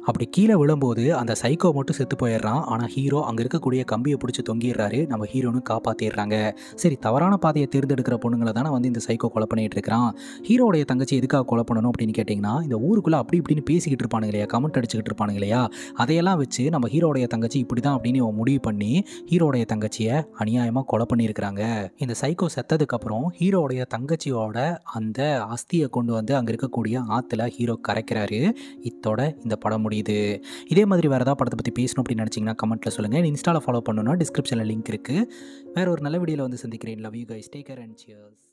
அப்படி கீழே விழும்போது அந்த சைக்கோ மட்டும் செத்து போயிடுறான் ஆனால் ஹீரோ அங்கே இருக்கக்கூடிய கம்பியை பிடிச்சி தொங்கிடுறாரு நம்ம ஹீரோனு காப்பாற்றிடுறாங்க சரி தவறான பாதையை தேர்ந்தெடுக்கிற பொண்ணுங்களை தானே வந்து இந்த சைக்கோ கொலை பண்ணிட்டு இருக்கிறான் ஹீரோடைய தங்கச்சி எதுக்காக கொலை பண்ணணும் அப்படின்னு கேட்டிங்கன்னா இந்த ஊருக்குள்ளே அப்படி இப்படின்னு பேசிக்கிட்டு இருப்பானுங்க இல்லையா கமெண்ட் அடிச்சுக்கிட்டு இருப்பானுங்க இல்லையா அதையெல்லாம் வச்சு நம்ம ஹீரோடைய தங்கச்சி இப்படி தான் அப்படின்னு இவன் முடிவு பண்ணி ஹீரோடைய தங்கச்சியை அநியாயமாக கொலை பண்ணியிருக்கிறாங்க இந்த சைக்கோ செத்ததுக்கப்புறம் ஹீரோடைய தங்கச்சியோட அந்த அஸ்தியை கொண்டு வந்து அங்கே இருக்கக்கூடிய ஆற்றுல ஹீரோ கரைக்கிறாரு இத்தோட இந்த படம் முடியுது இதே மாதிரி வேறு ஏதாவது படத்தை பற்றி பேசணும் அப்படின்னு நினச்சிங்கன்னா கமெண்ட்டில் சொல்லுங்கள் இன்ஸ்டாவில் ஃபாலோ பண்ணணும்னா டிஸ்கிரிப்ஷனில் லிங்க் இருக்குது வேறு ஒரு நல்ல வீடியோவில் வந்து சந்திக்கிறேன் love you guys take care and cheers